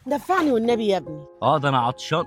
دفعني والنبي يا ابني اه ده انا عطشان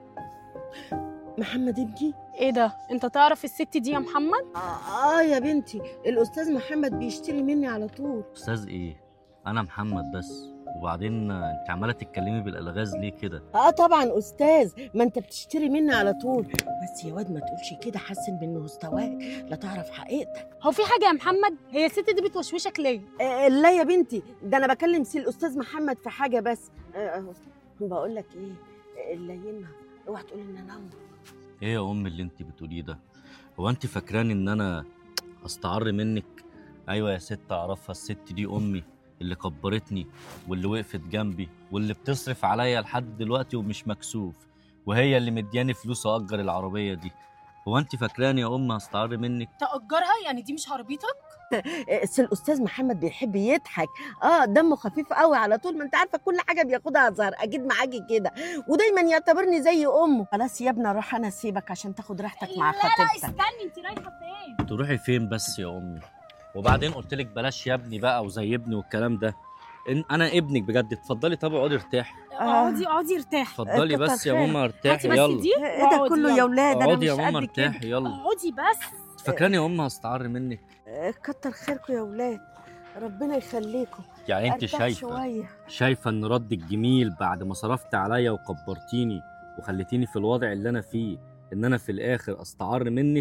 محمد ابني ايه ده انت تعرف الست دي يا محمد آه, اه يا بنتي الاستاذ محمد بيشتري مني على طول استاذ ايه انا محمد بس وبعدين آه، انت عماله تتكلمي بالالغاز ليه كده اه طبعا استاذ ما انت بتشتري مني على طول بس يا واد ما تقولش كده حسن من مستواك لا تعرف حقيقتك هو في حاجه يا محمد هي الست دي بتوشوشك ليه آه لا يا بنتي ده انا بكلم سي الاستاذ محمد في حاجه بس آه آه، بقول لك ايه آه، اللينه اوعى تقول ان انا أمك. ايه يا ام اللي انت بتقوليه ده هو انت فاكراني ان انا استعر منك ايوه يا ست اعرفها الست دي امي اللي كبرتني واللي وقفت جنبي واللي بتصرف عليا لحد دلوقتي ومش مكسوف وهي اللي مدياني فلوس اجر العربيه دي هو انت فاكراني يا ام هستعر منك تأجرها يعني دي مش عربيتك آه، سي الاستاذ محمد بيحب يضحك اه دمه خفيف قوي على طول ما انت عارفه كل حاجه بياخدها هزار اكيد معاكي كده ودايما يعتبرني زي امه خلاص يا ابني اروح انا اسيبك عشان تاخد راحتك مع لا لا خطيبتك استني انت رايحه فين تروحي فين بس يا امي وبعدين قلت لك بلاش يا ابني بقى وزي ابني والكلام ده إن انا ابنك بجد اتفضلي طب اقعدي ارتاحي اقعدي اقعدي ارتاحي اتفضلي كتر بس يا خيرك. ماما ارتاحي هاتي بس يلا دي ايه ده واقعدي كله يلا. يا ولاد انا اقعدي مش يا ماما قد كده ارتاحي يلا اقعدي بس فاكراني يا ام هستعر منك آه، كتر خيركم يا ولاد ربنا يخليكم يعني انت ارتاح شايفه شويه شايفه ان ردك جميل بعد ما صرفت عليا وكبرتيني وخليتيني في الوضع اللي انا فيه ان انا في الاخر استعر منك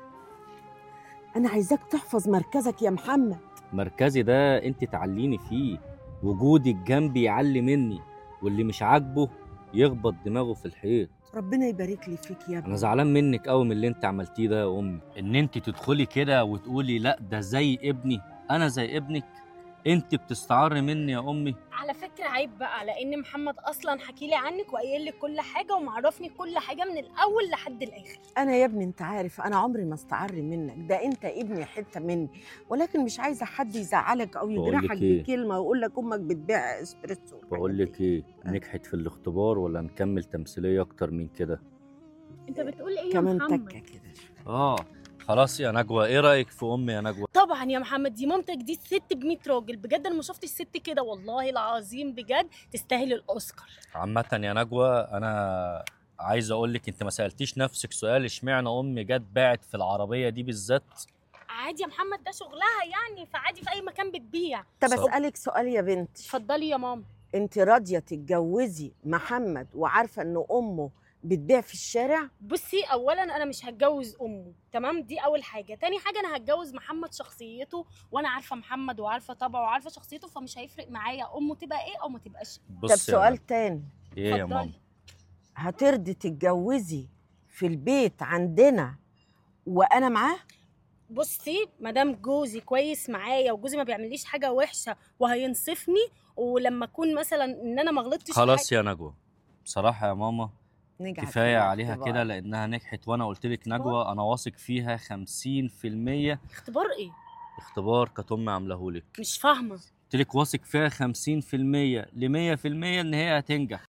انا عايزاك تحفظ مركزك يا محمد مركزي ده انت تعليني فيه وجودك جنبي يعلي مني واللي مش عاجبه يخبط دماغه في الحيط ربنا يبارك لي فيك يا ابني انا زعلان منك قوي من اللي انت عملتيه ده يا امي ان انت تدخلي كده وتقولي لا ده زي ابني انا زي ابنك انت بتستعر مني يا امي على فكره عيب بقى لان محمد اصلا حكي لي عنك وقايل لي كل حاجه ومعرفني كل حاجه من الاول لحد الاخر انا يا ابني انت عارف انا عمري ما استعر منك ده انت ابني حته مني ولكن مش عايزه حد يزعلك او بقول لك يجرحك إيه؟ بكلمه ويقول لك امك بتبيع اسبريسو بقول لك ايه نجحت في الاختبار ولا نكمل تمثيليه اكتر من كده انت بتقول ايه يا كمان محمد تكه كده اه خلاص يا نجوى ايه رايك في امي يا نجوى طبعا يا محمد دي مامتك دي ست ب 100 راجل بجد انا ما شفتش ست كده والله العظيم بجد تستاهل الاوسكار عامه يا نجوى انا عايز اقول لك انت ما سالتيش نفسك سؤال اشمعنى امي جت باعت في العربيه دي بالذات عادي يا محمد ده شغلها يعني فعادي في اي مكان بتبيع طب صح. اسالك سؤال يا بنتي اتفضلي يا ماما انت راضيه تتجوزي محمد وعارفه ان امه بتبيع في الشارع بصي اولا انا مش هتجوز امه تمام دي اول حاجه تاني حاجه انا هتجوز محمد شخصيته وانا عارفه محمد وعارفه طبعه وعارفه شخصيته فمش هيفرق معايا امه تبقى ايه او ما تبقاش بص طب يا سؤال نجوى. تاني ايه يا اتفضلي. ماما هترضي تتجوزي في البيت عندنا وانا معاه بصي مادام جوزي كويس معايا وجوزي ما بيعمليش حاجه وحشه وهينصفني ولما اكون مثلا ان انا ما غلطتش في خلاص حاجة- يا نجوى بصراحه يا ماما نجحت كفايه في عليها الاختبار. كده لانها نجحت وانا قلت لك نجوى انا واثق فيها 50% اختبار ايه اختبار كانت امي عاملاه لك مش فاهمه قلت لك واثق فيها 50% ل 100% ان هي هتنجح